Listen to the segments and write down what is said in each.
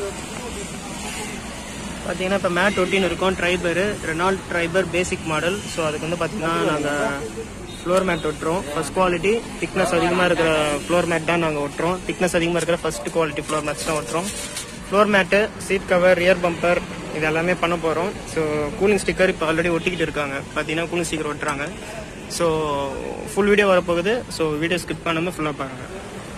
பார்த்தீங்கன்னா இப்போ மேட் ஒட்டின்னு இருக்கோம் Triber Renault Triber basic model so அதுக்கு வந்து பார்த்தீங்கன்னா நாங்கள் ஃப்ளோர் மேட் ஒட்டுறோம் ஃபர்ஸ்ட் குவாலிட்டி திக்னஸ் அதிகமாக இருக்கிற ஃப்ளோர் மேட் தான் நாங்கள் ஒட்டுறோம் திக்னஸ் அதிகமாக இருக்கிற ஃபர்ஸ்ட் குவாலிட்டி ஃப்ளோர் மேட்ஸ் தான் ஒட்டுறோம் floor mat seat cover rear bumper இது எல்லாமே பண்ண போகிறோம் ஸோ கூலிங் ஸ்டிக்கர் இப்போ ஆல்ரெடி ஒட்டிக்கிட்டு இருக்காங்க பார்த்தீங்கன்னா கூலிங் ஸ்டிக்கர் ஒட்டுறாங்க ஸோ ஃபுல் வீடியோ வரப்போகுது ஸோ வீடியோ ஸ்கிப் பண்ணாமல் ஃபுல்லாக பாருங்கள்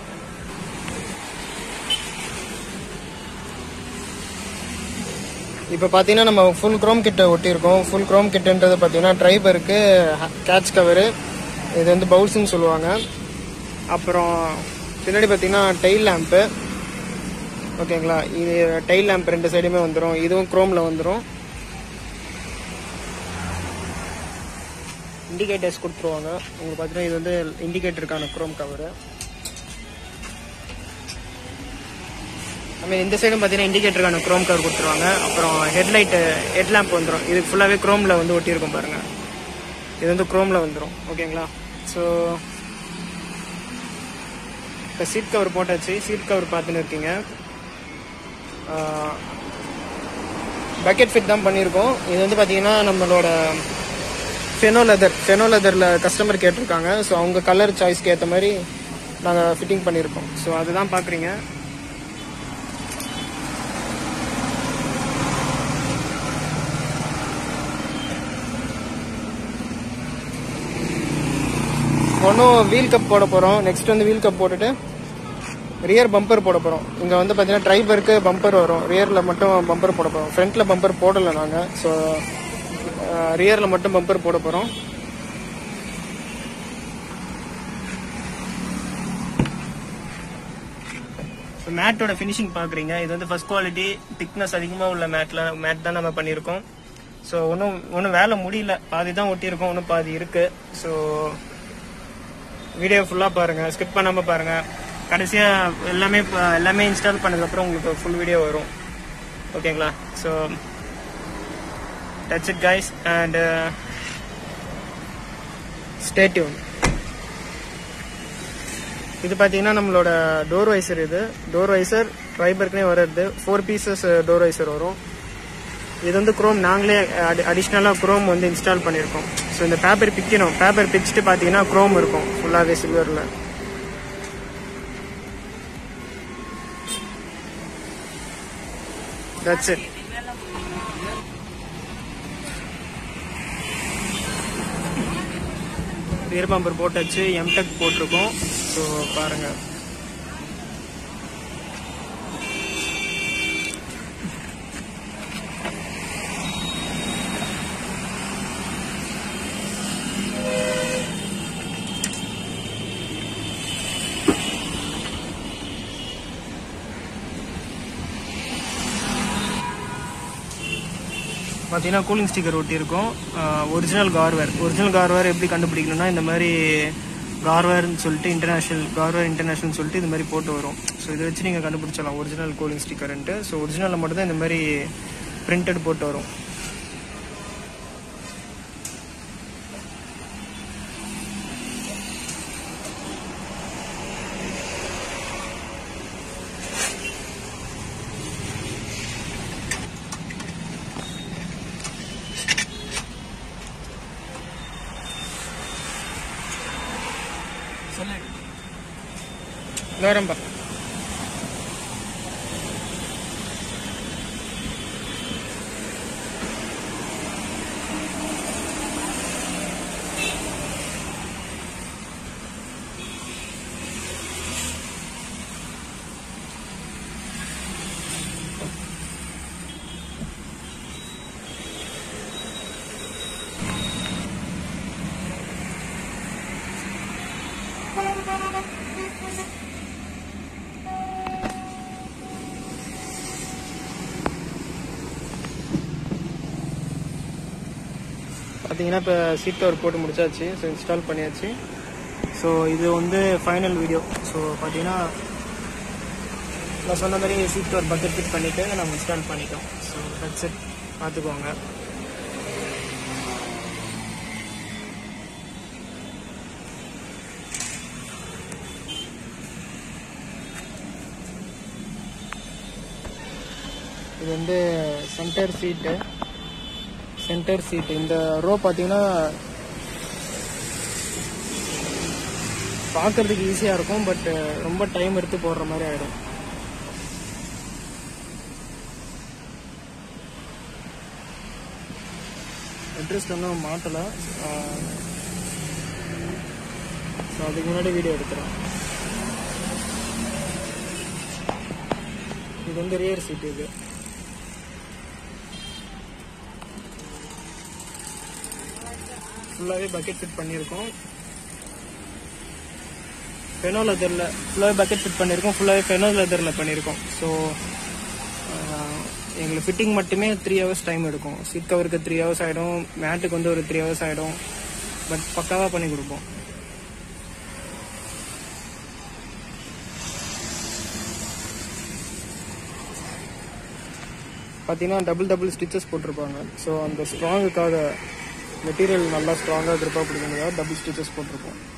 இப்போ பார்த்தீங்கன்னா நம்ம ஃபுல் க்ரோம் கிட்ட ஒட்டியிருக்கோம் ஃபுல் க்ரோம் கிட்டன்றது பார்த்தீங்கன்னா ட்ரைபருக்கு கேட்ச் கவரு இது வந்து பவுல்ஸ்னு சொல்லுவாங்க அப்புறம் பின்னாடி பார்த்தீங்கன்னா டெயில் லேம்ப்பு ஓகேங்களா இது டெயில் லேம்ப் ரெண்டு சைடுமே வந்துடும் இதுவும் க்ரோமில் வந்துடும் இண்டிகேட்டர்ஸ் கொடுத்துருவாங்க உங்களுக்கு பார்த்தீங்கன்னா இது வந்து இண்டிகேட்டருக்கான க்ரோம் கவரு I mean, இந்த சைடும் பார்த்தீங்கன்னா இண்டிகேட்டருக்கான க்ரோம் கவர் கொடுத்துருவாங்க அப்புறம் ஹெட்லைட்டு ஹெட் லேம்ப் வந்துடும் இது ஃபுல்லாகவே க்ரோமில் வந்து ஒட்டியிருக்கும் பாருங்க இது வந்து க்ரோமில் வந்துடும் ஓகேங்களா ஸோ இப்போ சீட் கவர் போட்டாச்சு சீட் கவர் பார்த்துன்னு இருக்கீங்க பக்கெட் ஃபிட் தான் பண்ணியிருக்கோம் இது வந்து பார்த்தீங்கன்னா நம்மளோட ஃபெனோ லெதர் ஃபெனோ லெதரில் கஸ்டமர் கேட்டிருக்காங்க ஸோ அவங்க கலர் சாய்ஸ்க்கு ஏற்ற மாதிரி நாங்கள் ஃபிட்டிங் பண்ணியிருக்கோம் ஸோ அதுதான் பார்க்குறீங்க ஒன்றும் வீல் கப் போட போகிறோம் நெக்ஸ்ட் வந்து வீல் கப் போட்டுட்டு ரியர் பம்பர் போட போகிறோம் இங்கே வந்து பார்த்தீங்கன்னா டிரைவருக்கு பம்பர் வரும் ரியரில் மட்டும் பம்பர் போட போகிறோம் ஃப்ரண்ட்டில் பம்பர் போடலை நாங்கள் ஸோ ரியரில் மட்டும் பம்பர் போட போகிறோம் ஸோ மேட்டோட ஃபினிஷிங் பார்க்குறீங்க இது வந்து ஃபர்ஸ்ட் குவாலிட்டி திக்னஸ் அதிகமாக உள்ள மேட்டில் மேட் தான் நம்ம பண்ணியிருக்கோம் ஸோ ஒன்றும் ஒன்றும் வேலை முடியல பாதி தான் ஒட்டியிருக்கோம் இன்னும் பாதி இருக்கு ஸோ வீடியோ ஃபுல்லாக பாருங்க ஸ்கிப் பண்ணாம பாருங்க கடைசியா எல்லாமே ப- எல்லாமே இன்ஸ்டால் பண்ணதுக்கப்புறம் உங்களுக்கு ஃபுல் வீடியோ வரும் ஓகேங்களா so touch it guys and stay tuned இது பார்த்தீங்கன்னா நம்மளோட டோர் வைசர் இது டோர் வைசர் ட்ரைபர்க்குனே வர்றது ஃபோர் பீசஸ் டோர் வைசர் வரும் இது வந்து குரோம் நாங்களே அடிஷ்னலாக குரோம் வந்து இன்ஸ்டால் பண்ணியிருக்கோம் ஸோ இந்த பேப்பர் பிக்கணும் பேப்பர் பிச்சுட்டு பார்த்தீங்கன்னா குரோம் இருக்கும் ஃபுல்லாகவே சில்வரில் தட்ஸ் இட் ரியர் பம்பர் போட்டாச்சு எம்டெக் போட்டிருக்கோம் ஸோ பாருங்க பார்த்தீங்கன்னா கூலிங் ஸ்டிக்கர் ஒட்டியிருக்கோம் ஒரிஜினல் கார்வேர் ஒரிஜினல் கார்வேர் எப்படி கண்டுபிடிக்கணும்னா இந்த மாதிரி கார்வேர்னு சொல்லிட்டு இன்டர்நேஷனல் கார்வேர் இன்டர்நேஷனல் சொல்லிட்டு இந்த மாதிரி போட்டு வரும் ஸோ இதை வச்சு நீங்கள் கண்டுபிடிச்சலாம் ஒரிஜினல் கூலிங் ஸ்டிக்கர்ன்ட்டு ஸோ ஒரிஜினலில் மட்டும்தான் இந்த மாதிரி பிரிண்டட் போட்டு வரும் வரம்பா பார்த்தீங்கன்னா இப்போ சீட் கவர் போட்டு முடிச்சாச்சு ஸோ இன்ஸ்டால் பண்ணியாச்சு ஸோ இது வந்து ஃபைனல் வீடியோ ஸோ பார்த்தீங்கன்னா நான் சொன்ன மாதிரி சீட் கவர் பக்கெட் ஃபிட் பண்ணிவிட்டு நம்ம இன்ஸ்டால் பண்ணிட்டோம் ஸோ தட்ஸ் இட் பார்த்துக்கோங்க இது வந்து சென்டர் சீட்டு சென்டர் சீட்டு இந்த ரோ பார்த்தீங்கன்னா பார்க்கறதுக்கு ஈஸியாக இருக்கும் பட் ரொம்ப டைம் எடுத்து போடுற மாதிரி ஆகிடும் அட்ரஸ் ஒன்றும் மாட்டலை ஸோ அதுக்கு முன்னாடி வீடியோ எடுக்கிறேன் இது வந்து ரியர் சீட் இது ஃபுல்லாகவே பக்கெட் ஃபிட் பண்ணியிருக்கோம் ஃபெனோ லெதரில் ஃபுல்லாகவே பக்கெட் ஃபிட் பண்ணியிருக்கோம் ஃபுல்லாகவே ஃபெனோ லெதரில் பண்ணியிருக்கோம் ஸோ எங்களுக்கு ஃபிட்டிங் மட்டுமே த்ரீ ஹவர்ஸ் டைம் எடுக்கும் சீட் கவருக்கு த்ரீ ஹவர்ஸ் ஆகிடும் மேட்டுக்கு வந்து ஒரு த்ரீ ஹவர்ஸ் ஆகிடும் பட் பக்காவாக பண்ணி கொடுப்போம் பார்த்தீங்கன்னா டபுள் டபுள் ஸ்டிச்சஸ் போட்டிருப்பாங்க ஸோ அந்த ஸ்ட்ராங்குக்காக மெட்டீரியல் நல்லா ஸ்ட்ராங்காக grip ஆ பிடிக்கிறதுக்காக டபுள் ஸ்டிச்சஸ் போட்டிருப்போம்